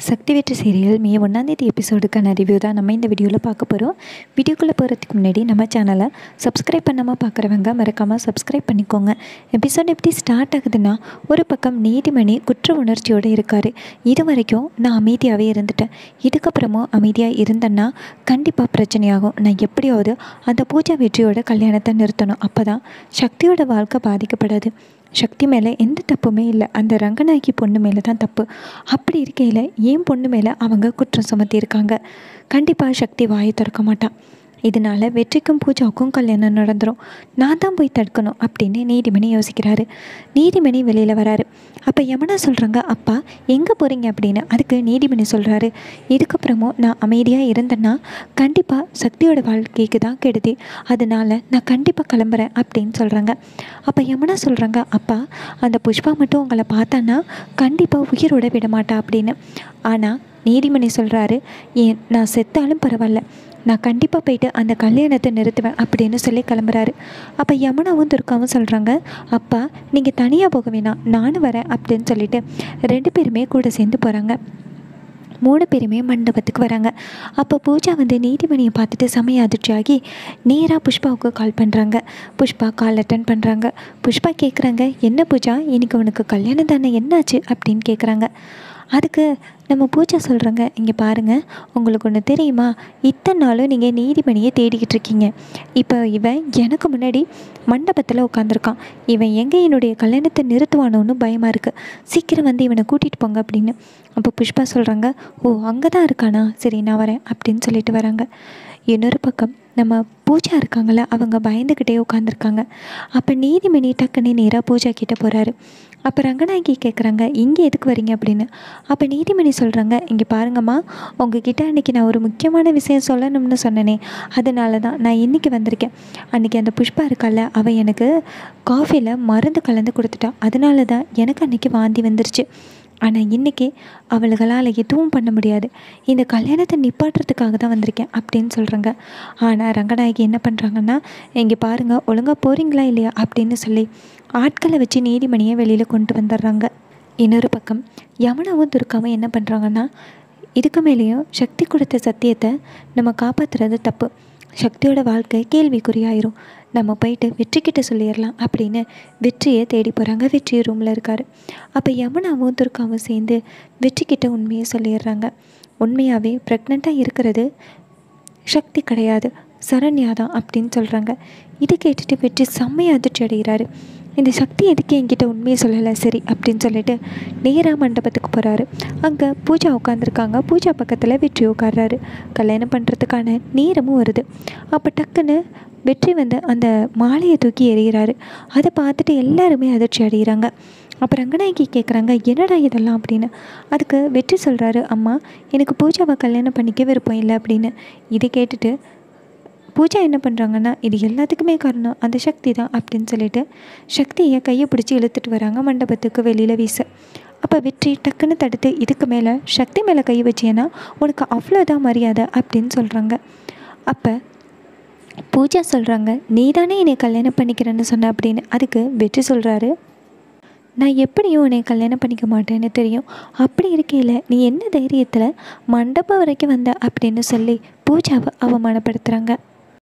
சக்தி வெற்றி சீரியல் மே ஒன்றாந்தேதி எபிசோடுக்கான ரிவ்யூ தான் நம்ம இந்த வீடியோவில் பார்க்க போகிறோம் வீடியோக்குள்ளே போகிறதுக்கு முன்னாடி நம்ம சேனலை சப்ஸ்கிரைப் பண்ணாமல் பார்க்குறவங்க மறக்காமல் சப்ஸ்கிரைப் பண்ணிக்கோங்க எபிசோட் எப்படி ஸ்டார்ட் ஆகுதுன்னா ஒரு பக்கம் நீதிமணி குற்ற உணர்ச்சியோடு இருக்கார் இது வரைக்கும் நான் அமைதியாகவே இருந்துட்டேன் இதுக்கப்புறமும் அமைதியாக இருந்தேன்னா கண்டிப்பாக பிரச்சனையாகும் நான் எப்படியாவது அந்த பூஜா வெற்றியோட கல்யாணத்தை நிறுத்தணும் அப்போ தான் சக்தியோட வாழ்க்கை பாதிக்கப்படாது சக்தி மேலே எந்த தப்புமே இல்லை அந்த ரங்கநாயகி பொண்ணு மேலே தான் தப்பு அப்படி இருக்கையில் ஏன் பொண்ணு மேலே அவங்க குற்றம் சுமத்தியிருக்காங்க கண்டிப்பாக சக்தி வாயை திறக்க மாட்டான் இதனால் வெற்றிக்கும் பூஜாவுக்கும் கல்யாணம் நடந்துடும் நான் தான் போய் தடுக்கணும் அப்படின்னு நீதிமணி யோசிக்கிறாரு நீதிமணி வெளியில் வராரு அப்போ யமுனா சொல்கிறாங்க அப்பா எங்கே போகிறீங்க அப்படின்னு அதுக்கு நீதிமணி சொல்கிறாரு இதுக்கப்புறமும் நான் அமைதியாக இருந்தேன்னா கண்டிப்பாக சக்தியோட வாழ்க்கைக்கு தான் கெடுதி அதனால் நான் கண்டிப்பாக கிளம்புறேன் அப்படின்னு சொல்கிறாங்க அப்போ யமுனா சொல்கிறாங்க அப்பா அந்த புஷ்பா மட்டும் உங்களை பார்த்தான்னா கண்டிப்பாக உயிரோட விட மாட்டா அப்படின்னு ஆனால் நீதிமணி சொல்கிறாரு ஏன் நான் செத்தாலும் பரவாயில்ல நான் கண்டிப்பாக போயிட்டு அந்த கல்யாணத்தை நிறுத்துவேன் அப்படின்னு சொல்லி கிளம்புறாரு அப்போ யமுனாவும் துர்காவும் சொல்கிறாங்க அப்பா நீங்கள் தனியாக போக வேணாம் நானும் வரேன் அப்படின்னு சொல்லிட்டு ரெண்டு பேருமே கூட சேர்ந்து போகிறாங்க மூணு பேருமே மண்டபத்துக்கு வராங்க அப்போ பூஜா வந்து நீதிமணியை பார்த்துட்டு செமைய அதிர்ச்சியாகி நேராக புஷ்பாவுக்கு கால் பண்ணுறாங்க புஷ்பா கால் அட்டன் பண்ணுறாங்க புஷ்பா கேட்குறாங்க என்ன பூஜா இன்னைக்கு உனக்கு கல்யாணம் தானே என்னாச்சு அப்படின்னு கேட்குறாங்க அதுக்கு நம்ம பூஜா சொல்கிறாங்க இங்கே பாருங்கள் உங்களுக்கு ஒன்று தெரியுமா இத்தனை நாளும் நீங்கள் நீதிமணியை தேடிக்கிட்டு இருக்கீங்க இப்போ இவன் எனக்கு முன்னாடி மண்டபத்தில் உட்காந்துருக்கான் இவன் எங்கே என்னுடைய கல்யாணத்தை நிறுத்துவானோன்னு பயமாக இருக்குது சீக்கிரம் வந்து இவனை கூட்டிகிட்டு போங்க அப்படின்னு அப்போ புஷ்பா சொல்கிறாங்க ஓ அங்கே தான் இருக்கானா சரி நான் வரேன் அப்படின்னு சொல்லிட்டு வராங்க இன்னொரு பக்கம் நம்ம பூஜா இருக்காங்கள அவங்க பயந்துக்கிட்டே உட்காந்துருக்காங்க அப்போ நீதிமணி டக்குன்னு நேராக பூஜா கிட்டே போகிறாரு அப்போ ரங்கநாயகி கேட்குறாங்க இங்கே எதுக்கு வரீங்க அப்படின்னு அப்போ நீதிமணி சொல்கிறாங்க இங்கே பாருங்கம்மா உங்ககிட்ட அன்றைக்கி நான் ஒரு முக்கியமான விஷயம் சொல்லணும்னு சொன்னனே அதனால தான் நான் இன்றைக்கி வந்திருக்கேன் அன்றைக்கி அந்த புஷ்பா இருக்கால அவள் எனக்கு காஃபியில் மருந்து கலந்து கொடுத்துட்டா அதனால தான் எனக்கு அன்றைக்கி வாந்தி வந்துருச்சு ஆனால் இன்றைக்கி அவளுகளால் எதுவும் பண்ண முடியாது இந்த கல்யாணத்தை நிப்பாட்டுறதுக்காக தான் வந்திருக்கேன் அப்படின்னு சொல்கிறாங்க ஆனால் ரங்கநாயகி என்ன பண்ணுறாங்கன்னா இங்கே பாருங்கள் ஒழுங்காக போகிறீங்களா இல்லையா அப்படின்னு சொல்லி ஆட்களை வச்சு நீதிமணியை வெளியில் கொண்டு வந்துடுறாங்க இன்னொரு பக்கம் யமுனாவும் துர்காவும் என்ன பண்ணுறாங்கன்னா இதுக்கு மேலேயும் சக்தி கொடுத்த சத்தியத்தை நம்ம காப்பாற்றுறது தப்பு சக்தியோட வாழ்க்கை கேள்விக்குறியாயிரும் நம்ம போயிட்டு வெற்றிக்கிட்ட சொல்லிடலாம் அப்படின்னு வெற்றியை தேடி போகிறாங்க வெற்றி ரூமில் இருக்கார் அப்போ யமுனாவும் துர்காவும் சேர்ந்து வெற்றிக்கிட்ட உண்மையை சொல்லிடுறாங்க உண்மையாகவே ப்ரெக்னெண்ட்டாக இருக்கிறது சக்தி கிடையாது சரண்யா தான் அப்படின்னு சொல்கிறாங்க இதை கேட்டுட்டு வெற்றி செம்மையை அதிர்ச்சி அடைகிறாரு இந்த சக்தி எதுக்கு என்கிட்ட உண்மையை சொல்லலை சரி அப்படின்னு சொல்லிட்டு நேராக மண்டபத்துக்கு போகிறாரு அங்கே பூஜா உட்காந்துருக்காங்க பூஜா பக்கத்தில் வெற்றி உட்கார்றாரு கல்யாணம் பண்ணுறதுக்கான நேரமும் வருது அப்போ டக்குன்னு வெற்றி வந்து அந்த மாலையை தூக்கி எறிகிறாரு அதை பார்த்துட்டு எல்லாருமே அதிர்ச்சி அடைகிறாங்க அப்போ ரங்கநாயகி கேட்குறாங்க என்னடா இதெல்லாம் அப்படின்னு அதுக்கு வெற்றி சொல்கிறாரு அம்மா எனக்கு பூஜாவை கல்யாணம் பண்ணிக்க விருப்பம் இல்லை அப்படின்னு இதை கேட்டுட்டு பூஜா என்ன பண்ணுறாங்கன்னா இது எல்லாத்துக்குமே காரணம் அந்த சக்தி தான் அப்படின்னு சொல்லிட்டு சக்தியை கையை பிடிச்சி இழுத்துட்டு வராங்க மண்டபத்துக்கு வெளியில் வீச அப்போ வெற்றி டக்குன்னு தடுத்து இதுக்கு மேலே சக்தி மேலே கை வச்சேன்னா உனக்கு அவ்வளோதான் மரியாதை அப்படின்னு சொல்கிறாங்க அப்போ பூஜா சொல்கிறாங்க நீ தானே என்னை கல்யாணம் பண்ணிக்கிறேன்னு சொன்ன அப்படின்னு அதுக்கு வெற்றி சொல்கிறாரு நான் எப்படியும் உன்னை கல்யாணம் பண்ணிக்க மாட்டேன்னு தெரியும் அப்படி இருக்கையில் நீ என்ன தைரியத்தில் மண்டபம் வரைக்கும் வந்த அப்படின்னு சொல்லி பூஜாவை அவமானப்படுத்துகிறாங்க